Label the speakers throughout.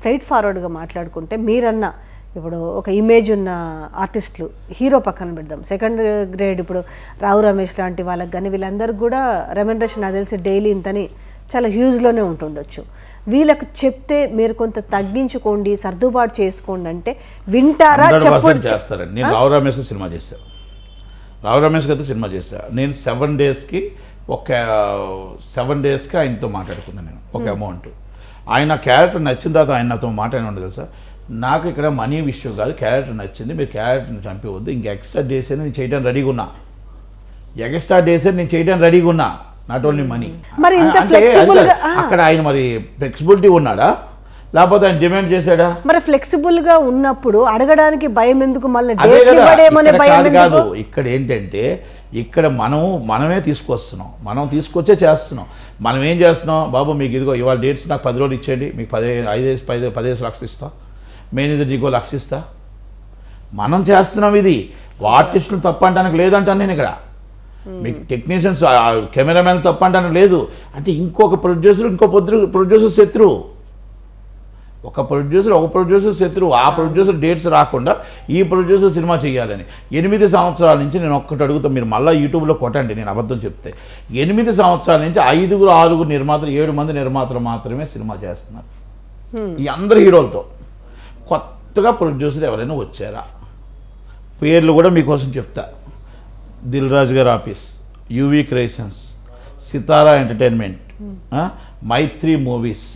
Speaker 1: Straight ఫార్వర్డ్గా మాట్లాడుకుంటే మీరన్న ఇప్పుడు ఒక ఇమేజ్ ఉన్న ఆర్టిస్టులు హీరో పక్కన పెడదాం సెకండ్ గ్రేడ్ ఇప్పుడు రావు రమేష్ లాంటి వాళ్ళకి కానీ వీళ్ళందరికీ కూడా రెమెండేషన్ నాకు తెలిసి డైలీ ఇంతని చాలా హ్యూజ్లోనే ఉంటుండొచ్చు వీళ్ళకి చెప్తే మీరు కొంత తగ్గించుకోండి సర్దుబాటు చేసుకోండి అంటే వింటారా
Speaker 2: హండ్రెడ్ పర్సెంట్
Speaker 1: చెప్పండి
Speaker 2: చేస్తారండి నేను రావు రమేష్ సినిమా చేశాను రావు రమేష్ గారితో సినిమా చేశాను నేను సెవెన్ డేస్కి ఒక సెవెన్ డేస్కి ఆయనతో మాట్లాడుకున్నాను నేను ఒక అమౌంట్ ఆయన క్యారెక్టర్ నచ్చిన తర్వాత ఆయన నాతో మాట్లాడి ఉండదు సార్ నాకు ఇక్కడ మనీ విషయం కాదు క్యారెక్టర్ నచ్చింది మీరు క్యారెక్టర్ని చంపవద్దు ఇంకా ఎక్స్ట్రా డేస్ అయినా నేను చేయడానికి రెడీగా ఉన్నా ఎక్స్ట్రా డేస్ అయినా నేను చేయడానికి రెడీగా ఉన్నా నాట్ ఓన్లీ మనీ
Speaker 1: మరి ఇంత flexible గా- ఆ.
Speaker 2: అక్కడ ఆయన మరి ఫ్లెక్సిబిలిటీ ఉన్నాడా లేకపోతే ఆయన డిమాండ్ చేశాడా
Speaker 1: మరి ఫ్లెక్సిబుల్ గా ఉన్నప్పుడు అడగడానికి భయం ఎందుకు మళ్ళీ
Speaker 2: అదే
Speaker 1: డేట్
Speaker 2: కదా
Speaker 1: ఇవ్వడేమోనే
Speaker 2: ఇక్కడ
Speaker 1: భయం
Speaker 2: కాదు కాదు
Speaker 1: ఎందుకు
Speaker 2: ఇక్కడ ఏంటంటే ఇక్కడ మనము మనమే తీసుకొస్తున్నాం మనం తీసుకొచ్చే చేస్తున్నాం మనం ఏం చేస్తున్నాం బాబు మీకు ఇదిగో ఇవాళ డేట్స్ నాకు పది రోజులు ఇచ్చేయండి మీకు పది ఐదేసి పది పదిహేను లక్షలు ఇస్తా మేనేజర్ నీకో లక్ష ఇస్తా మనం చేస్తున్నాం ఇది ఆర్టిస్టులు తప్పు అంటానికి లేదంటాను నేను ఇక్కడ మీకు టెక్నీషియన్స్ కెమెరామెన్ తప్పు అంటానికి లేదు అంటే ఇంకొక ప్రొడ్యూసర్ ఇంకో ప్రొడ్యూసర్ శత్రువు ఒక ప్రొడ్యూసర్ ఒక ప్రొడ్యూసర్ శత్రువు ఆ ప్రొడ్యూసర్ డేట్స్ రాకుండా ఈ ప్రొడ్యూసర్ సినిమా చేయాలని ఎనిమిది సంవత్సరాల నుంచి నేను ఒక్కటి అడుగుతా మీరు మళ్ళీ యూట్యూబ్లో కొట్టండి నేను అబద్ధం చెప్తే ఎనిమిది సంవత్సరాల నుంచి ఐదుగురు ఆరుగురు నిర్మాతలు ఏడు మంది నిర్మాతలు మాత్రమే సినిమా చేస్తున్నారు ఈ అందరు హీరోలతో కొత్తగా ప్రొడ్యూసర్ ఎవరైనా వచ్చారా పేర్లు కూడా మీకోసం చెప్తా దిల్ రాజు గారి office UV creations Sitara entertainment ఆ, Mythri movies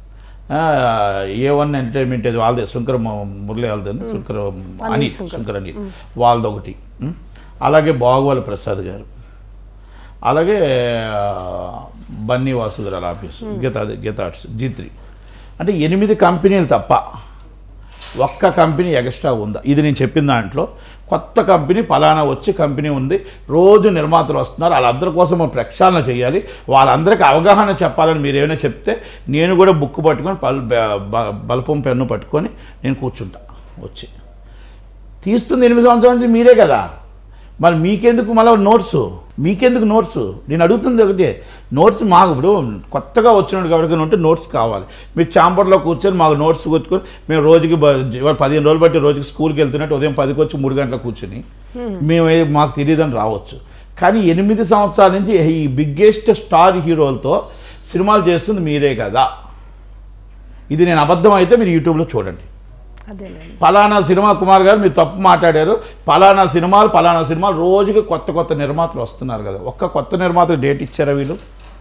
Speaker 2: A one entertainment అది వాళ్ళదే శంకర ము- మురళి వాళ్ళదండి శంకర అని శంకర్ అని వాళ్ళది ఒకటి ఉం? అలాగే బాగోవాలి ప్రసాద్ గారు అలాగే ఆ, Bunny Vasu garu office Geetha Geetha arts G three అంటే ఎనిమిది కంపెనీలు తప్ప ఒక్క కంపెనీ ఎక్స్ట్రా ఉందా ఇది నేను చెప్పిన దాంట్లో కొత్త కంపెనీ పలానా వచ్చి కంపెనీ ఉంది రోజు నిర్మాతలు వస్తున్నారు వాళ్ళందరి కోసం మనం ప్రక్షాళన చేయాలి వాళ్ళందరికీ అవగాహన చెప్పాలని మీరు ఏమైనా చెప్తే నేను కూడా బుక్ పట్టుకొని పల్ బ- బ- బల్పం పెన్ను పట్టుకొని నేను కూర్చుంటా వచ్చి తీస్తుంది ఎనిమిది సంవత్సరాల నుంచి మీరే కదా మరి మీకెందుకు మళ్ళీ నోట్స్ మీకెందుకు నోట్స్ నేను అడుగుతుంది ఒకటే నోట్స్ మాకు ఇప్పుడు కొత్తగా వచ్చినట్టు కాబట్టి ఉంటే నోట్స్ కావాలి మీరు చాంబర్లో కూర్చొని మాకు నోట్స్ కూర్చుకొని మేము రోజుకి బ- ఇవాళ పదిహేను రోజులు బట్టి రోజుకి స్కూల్కి వెళ్తున్నట్టు ఉదయం పదికి వచ్చి మూడు గంటలకు కూర్చుని మేము ఏ- మాకు తెలియదని రావచ్చు కానీ ఎనిమిది సంవత్సరాల నుంచి ఈ బిగ్గెస్ట్ స్టార్ హీరోలతో సినిమాలు చేస్తుంది మీరే కదా ఇది నేను అబద్ధం అయితే మీరు యూట్యూబ్లో చూడండి
Speaker 1: అదేలేండి
Speaker 2: పలానా సినిమా కుమార్ గారు మీరు తప్పు మాట్లాడారు పలానా సినిమాలు పలానా సినిమాలు రోజుకి కొత్త కొత్త నిర్మాతలు వస్తున్నారు కదా ఒక్క కొత్త నిర్మాతకు డేట్ ఇచ్చారా వీళ్ళు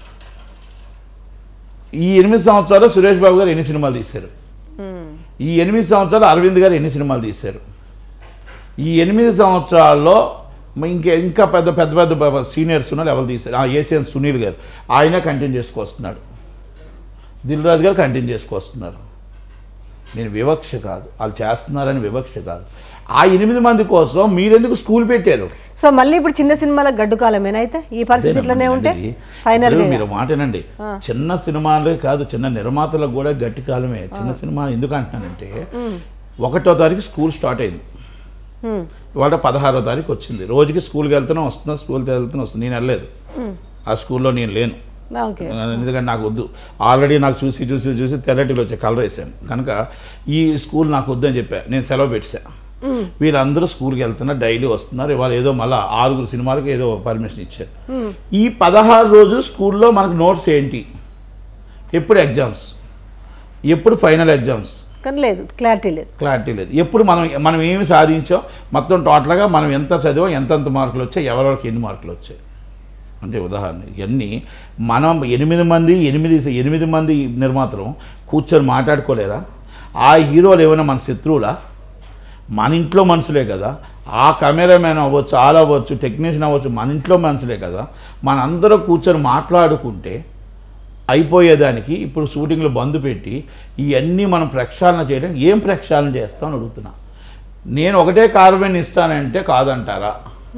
Speaker 2: ఈ ఎనిమిది సంవత్సరాలు సురేష్ బాబు గారు ఎన్ని సినిమాలు తీశారు ఈ ఎనిమిది సంవత్సరాలు అరవింద్ గారు ఎన్ని సినిమాలు తీశారు ఈ ఎనిమిది సంవత్సరాల్లో ఇంకా ఇంకా పెద్ద పెద్ద పెద్ద సీనియర్స్ ఉన్నారు ఎవరు తీశారు ఆ ఏసియన్ సునీల్ గారు ఆయన కంటిన్యూ చేసుకొస్తున్నాడు దిల్ రాజు గారు కంటిన్యూ చేసుకొస్తున్నారు నేను వివక్ష కాదు వాళ్ళు చేస్తున్నారని వివక్ష కాదు ఆ ఎనిమిది మంది కోసం మీరెందుకు స్కూల్ పెట్టారు
Speaker 1: సో మళ్ళీ ఇప్పుడు చిన్న సినిమాల గడ్డు కాలమేనా అయితే ఈ పరిస్థితి ఇట్లనే ఉంటే
Speaker 2: అదేనండి.
Speaker 1: ఫైనల్
Speaker 2: ఇప్పుడు మీరు మాటనండి చిన్న సినిమాలే కాదు చిన్న నిర్మాతలకు కూడా గట్టి కాలమే చిన్న సినిమా ఎందుకు అంటున్నానంటే ఒకటో తారీఖు స్కూల్ స్టార్ట్ అయింది ఇవాళ పదహారో తారీఖు వచ్చింది రోజుకి స్కూల్కి వెళ్తున్నా వస్తున్నా స్కూల్కి వెళ్తున్నా వస్తున్నా నేను వెళ్ళలేదు ఆ స్కూల్లో నేను లేను
Speaker 1: ఓకే
Speaker 2: ఎందుకంటే నాకు వద్దు ఆల్రెడీ నాకు చూసి చూసి చూసి తెల్లటిలో వచ్చే కలర్ వేసాను కనుక ఈ స్కూల్ నాకు వద్దని చెప్పా నేను సెలవు పెట్టా వీళ్ళందరూ స్కూల్కి వెళ్తున్నారు డైలీ వస్తున్నారు ఇవాళ ఏదో మళ్ళీ ఆరుగురు సినిమాలకు ఏదో పర్మిషన్ ఇచ్చారు ఈ పదహారు రోజు స్కూల్లో మనకు నోట్స్ ఏంటి ఎప్పుడు ఎగ్జామ్స్ ఎప్పుడు ఫైనల్ ఎగ్జామ్స్
Speaker 1: కానీ లేదు క్లారిటీ లేదు
Speaker 2: క్లారిటీ లేదు ఎప్పుడు మనం మనం ఏమి సాధించాం మొత్తం టోటల్గా మనం ఎంత చదివాం ఎంతెంత మార్కులు వచ్చాయి ఎవరెవరికి ఎన్ని మార్కులు వచ్చాయి అంటే ఉదాహరణ ఇవన్నీ మనం ఎనిమిది మంది ఎనిమిది ఎనిమిది మంది నిర్మాతలు కూర్చొని మాట్లాడుకోలేరా ఆ హీరోలు ఏమైనా మన శత్రువులా మన ఇంట్లో మనుషులే కదా ఆ కెమెరామెన్ అవ్వచ్చు ఆల్ అవ్వచ్చు టెక్నీషియన్ అవ్వచ్చు మన ఇంట్లో మనుషులే కదా మనందరూ కూర్చొని మాట్లాడుకుంటే అయిపోయేదానికి ఇప్పుడు షూటింగ్లో బంద్ పెట్టి ఇవన్నీ మనం ప్రక్షాళన చేయడం ఏం ప్రక్షాళన చేస్తామని అడుగుతున్నా నేను ఒకటే కార్బన్ ఇస్తానంటే కాదంటారా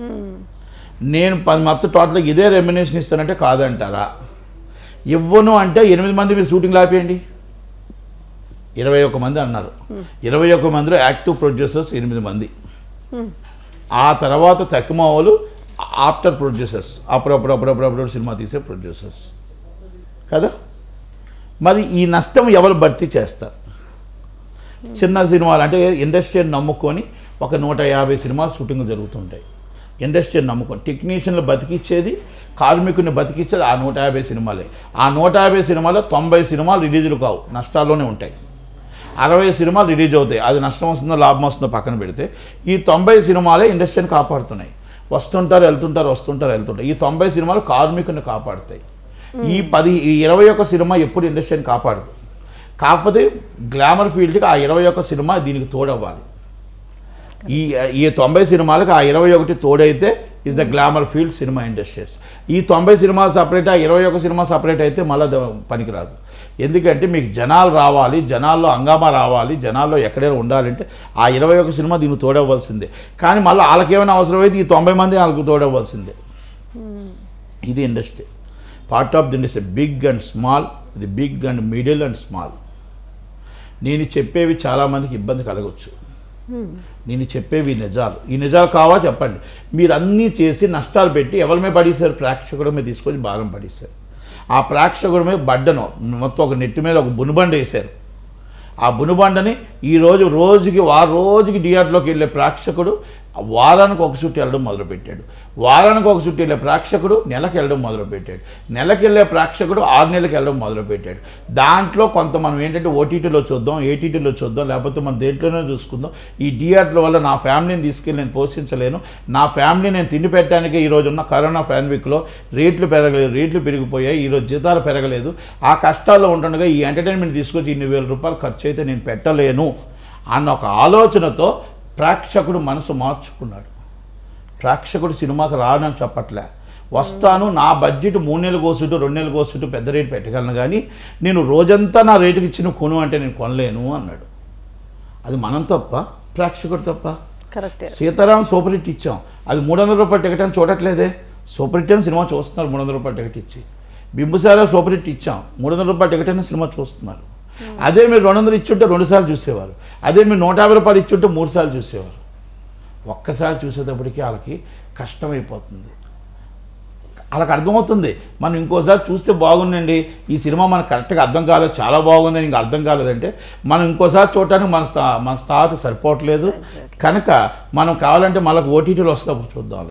Speaker 2: నేను పది మొత్తం టోటల్గా ఇదే రెమ్యునేషన్ ఇస్తానంటే కాదంటారా ఇవ్వను అంటే ఎనిమిది మంది మీరు షూటింగ్ ఆపేయండి ఇరవై ఒక్క మంది అన్నారు ఇరవై ఒక్క మందిలో యాక్టివ్ ప్రొడ్యూసర్స్ ఎనిమిది మంది ఆ తర్వాత తక్కువ ఆఫ్టర్ ప్రొడ్యూసర్స్ అప్పుడప్పుడు అప్పుడప్పుడు అప్పుడప్పుడు సినిమా తీసే ప్రొడ్యూసర్స్ కదా మరి ఈ నష్టం ఎవరు భర్తీ చేస్తారు చిన్న సినిమాలు అంటే ఇండస్ట్రీని నమ్ముకొని ఒక నూట యాభై సినిమాలు షూటింగ్ జరుగుతుంటాయి ఇండస్ట్రీని నమ్ముకొని టెక్నీషియన్లు బతికిచ్చేది కార్మికుని బతికిచ్చేది ఆ నూట యాభై సినిమాలే ఆ నూట యాభై సినిమాలో తొంభై సినిమాలు రిలీజులు కావు నష్టాల్లోనే ఉంటాయి అరవై సినిమాలు రిలీజ్ అవుతాయి అది నష్టం వస్తుందో లాభం వస్తుందో పక్కన పెడితే ఈ తొంభై సినిమాలే ఇండస్ట్రీని కాపాడుతున్నాయి వస్తుంటారు వెళ్తుంటారు వస్తుంటారు వెళ్తుంటారు ఈ తొంభై సినిమాలు కార్మికుని కాపాడుతాయి ఈ పది ఈ ఇరవై ఒక్క సినిమా ఎప్పుడు ఇండస్ట్రీని కాపాడదు కాకపోతే గ్లామర్ ఫీల్డ్కి ఆ ఇరవై ఒక్క సినిమా దీనికి తోడవ్వాలి ఈ ఈ తొంభై సినిమాలకు ఆ ఇరవై ఒకటి తోడైతే ఇస్ ద గ్లామర్ ఫీల్డ్ సినిమా ఇండస్ట్రీస్ ఈ తొంభై సినిమా సపరేట్ ఆ ఇరవై ఒక సినిమా సపరేట్ అయితే మళ్ళీ పనికిరాదు ఎందుకంటే మీకు జనాలు రావాలి జనాల్లో హంగామా రావాలి జనాల్లో ఎక్కడైనా ఉండాలంటే ఆ ఇరవై ఒక సినిమా దీనికి తోడవ్వాల్సిందే కానీ మళ్ళీ వాళ్ళకేమైనా అవసరమైతే ఈ తొంభై మంది వాళ్ళకి తోడవ్వాల్సిందే ఇది industry part of the industry big and small ఇది big and middle and small నేను చెప్పేవి చాలామందికి ఇబ్బంది కలగవచ్చు నేను చెప్పేవి నిజాలు ఈ నిజాలు కావా చెప్పండి మీరు అన్నీ చేసి నష్టాలు పెట్టి ఎవరి మీద పడేశారు ప్రేక్షకుడి మీద తీసుకొని భారం పడేశారు ఆ ప్రేక్షకుడి మీద బడ్డను మొత్తం ఒక నెట్టి మీద ఒక బునుబండ వేశారు ఆ బునుబండని ఈరోజు రోజుకి వా రోజుకి థియేటర్లోకి వెళ్ళే ప్రేక్షకుడు వారానికి ఒక చుట్టూ వెళ్ళడం మొదలుపెట్టాడు వారానికి ఒక చుట్టూ వెళ్ళే ప్రేక్షకుడు నెలకు వెళ్ళడం మొదలుపెట్టాడు నెలకు వెళ్ళే ప్రేక్షకుడు ఆరు నెలలకు వెళ్ళడం మొదలుపెట్టాడు దాంట్లో కొంత మనం ఏంటంటే ఓటీటీలో చూద్దాం ఏటీటీలో చూద్దాం లేకపోతే మనం దేంట్లోనే చూసుకుందాం ఈ థియేటర్ల వల్ల నా ఫ్యామిలీని తీసుకెళ్ళి నేను పోషించలేను నా ఫ్యామిలీ నేను తిండి పెట్టడానికి ఈరోజు ఉన్న కరోనా పాండమిక్లో రేట్లు పెరగలేదు రేట్లు పెరిగిపోయాయి ఈరోజు జీతాలు పెరగలేదు ఆ కష్టాల్లో ఉంటుండగా ఈ ఎంటర్టైన్మెంట్ తీసుకొచ్చి ఇన్ని వేల రూపాయలు ఖర్చు అయితే నేను పెట్టలేను అన్న ఒక ఆలోచనతో ప్రేక్షకుడు మనసు మార్చుకున్నాడు ప్రేక్షకుడు సినిమాకి రానని చెప్పట్లే వస్తాను నా బడ్జెట్ మూడు నెలలు కోసుంటూ రెండు నెలలు కోసుంటూ పెద్ద రేటు పెట్టగలను కానీ నేను రోజంతా నా రేటుకి ఇచ్చిన కొను అంటే నేను కొనలేను అన్నాడు అది మనం తప్ప ప్రేక్షకుడు తప్ప
Speaker 1: కరెక్టే
Speaker 2: సీతారాం సూపర్ హిట్ ఇచ్చాం అది మూడు వందల రూపాయల టికెట్ అని చూడట్లేదే సూపర్ హిట్ అని సినిమా చూస్తున్నారు మూడు వందల రూపాయల టికెట్ ఇచ్చి బింబుసారా సూపర్ హిట్ ఇచ్చాం మూడు వందల రూపాయల టికెట్ అని సినిమా చూస్తున్నారు అదే మీరు రెండు వందలు ఇచ్చుంటే రెండు సార్లు చూసేవారు అదే మీరు నూట యాభై రూపాయలు ఇచ్చుంటే మూడు సార్లు చూసేవారు ఒక్కసారి చూసేటప్పటికి వాళ్ళకి కష్టమైపోతుంది వాళ్ళకి అర్థమవుతుంది మనం ఇంకోసారి చూస్తే బాగుందండి ఈ సినిమా మనకు కరెక్ట్గా అర్థం కాలేదు చాలా బాగుందని ఇంకా అర్థం కాలేదంటే మనం ఇంకోసారి చూడటానికి మన స్థా మన స్థాయి సరిపోవట్లేదు కనుక మనం కావాలంటే మనకు ఓటీటీలో వస్తే అప్పుడు చూద్దాం